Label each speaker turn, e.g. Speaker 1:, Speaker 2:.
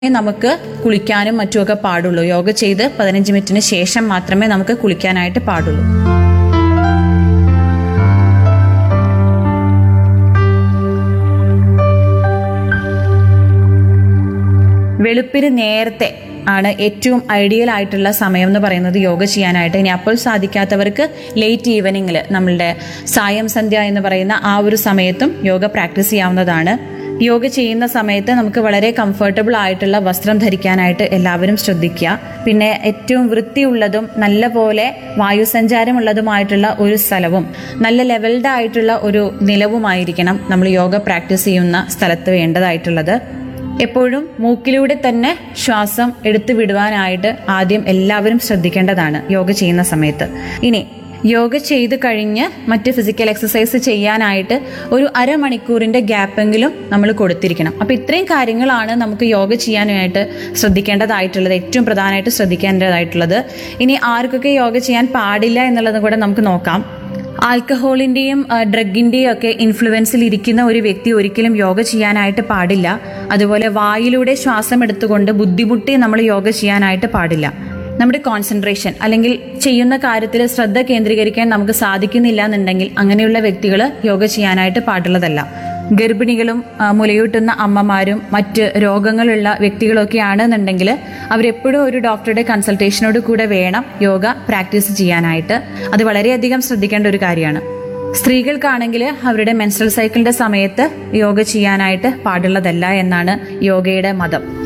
Speaker 1: നമുക്ക് കുളിക്കാനും മറ്റുമൊക്കെ പാടുള്ളൂ യോഗ ചെയ്ത് പതിനഞ്ച് മിനിറ്റിന് ശേഷം മാത്രമേ നമുക്ക് കുളിക്കാനായിട്ട് പാടുള്ളൂ വെളുപ്പിന് നേരത്തെ ആണ് ഏറ്റവും ഐഡിയൽ ആയിട്ടുള്ള സമയം എന്ന് പറയുന്നത് യോഗ ചെയ്യാനായിട്ട് ഇനി അപ്പോൾ സാധിക്കാത്തവർക്ക് ലേറ്റ് ഈവനിങ്ങിൽ നമ്മളുടെ സായം സന്ധ്യ എന്ന് പറയുന്ന ആ ഒരു സമയത്തും യോഗ പ്രാക്ടീസ് ചെയ്യാവുന്നതാണ് യോഗ ചെയ്യുന്ന സമയത്ത് നമുക്ക് വളരെ കംഫർട്ടബിൾ ആയിട്ടുള്ള വസ്ത്രം ധരിക്കാനായിട്ട് എല്ലാവരും ശ്രദ്ധിക്കുക പിന്നെ ഏറ്റവും വൃത്തിയുള്ളതും നല്ല പോലെ വായുസഞ്ചാരമുള്ളതുമായിട്ടുള്ള ഒരു സ്ഥലവും നല്ല ലെവൽഡ് ആയിട്ടുള്ള ഒരു നിലവുമായിരിക്കണം നമ്മൾ യോഗ പ്രാക്ടീസ് ചെയ്യുന്ന സ്ഥലത്ത് വേണ്ടതായിട്ടുള്ളത് എപ്പോഴും മൂക്കിലൂടെ തന്നെ ശ്വാസം എടുത്തു വിടുവാനായിട്ട് ആദ്യം എല്ലാവരും ശ്രദ്ധിക്കേണ്ടതാണ് യോഗ ചെയ്യുന്ന സമയത്ത് ഇനി യോഗ ചെയ്ത് കഴിഞ്ഞ് മറ്റ് ഫിസിക്കൽ എക്സസൈസ് ചെയ്യാനായിട്ട് ഒരു അരമണിക്കൂറിന്റെ ഗ്യാപ്പെങ്കിലും നമ്മൾ കൊടുത്തിരിക്കണം അപ്പൊ ഇത്രയും കാര്യങ്ങളാണ് നമുക്ക് യോഗ ചെയ്യാനായിട്ട് ശ്രദ്ധിക്കേണ്ടതായിട്ടുള്ളത് ഏറ്റവും പ്രധാനമായിട്ട് ശ്രദ്ധിക്കേണ്ടതായിട്ടുള്ളത് ഇനി ആർക്കൊക്കെ യോഗ ചെയ്യാൻ പാടില്ല എന്നുള്ളത് കൂടെ നമുക്ക് നോക്കാം ആൽക്കഹോളിന്റെയും ഡ്രഗിന്റെയും ഒക്കെ ഇൻഫ്ലുവൻസിൽ ഇരിക്കുന്ന ഒരു വ്യക്തി ഒരിക്കലും യോഗ ചെയ്യാനായിട്ട് പാടില്ല അതുപോലെ വായിലൂടെ ശ്വാസം എടുത്തുകൊണ്ട് ബുദ്ധിമുട്ടി നമ്മൾ യോഗ ചെയ്യാനായിട്ട് പാടില്ല നമ്മുടെ കോൺസെൻട്രേഷൻ അല്ലെങ്കിൽ ചെയ്യുന്ന കാര്യത്തിൽ ശ്രദ്ധ കേന്ദ്രീകരിക്കാൻ നമുക്ക് സാധിക്കുന്നില്ല എന്നുണ്ടെങ്കിൽ അങ്ങനെയുള്ള വ്യക്തികൾ യോഗ ചെയ്യാനായിട്ട് പാടുള്ളതല്ല ഗർഭിണികളും ആ, മുലയൂട്ടുന്ന അമ്മമാരും മറ്റ് രോഗങ്ങളുള്ള വ്യക്തികളൊക്കെ ആണെന്നുണ്ടെങ്കിൽ അവരെപ്പോഴും ഒരു ഡോക്ടറുടെ കൺസൾട്ടേഷനോട് കൂടെ വേണം യോഗ പ്രാക്ടീസ് ചെയ്യാനായിട്ട് അത് വളരെയധികം ശ്രദ്ധിക്കേണ്ട ഒരു കാര്യമാണ് സ്ത്രീകൾക്കാണെങ്കിൽ അവരുടെ മെൻസ്ട്രൽ സൈക്കിളിന്റെ സമയത്ത് യോഗ ചെയ്യാനായിട്ട് പാടുള്ളതല്ല എന്നാണ് യോഗയുടെ മതം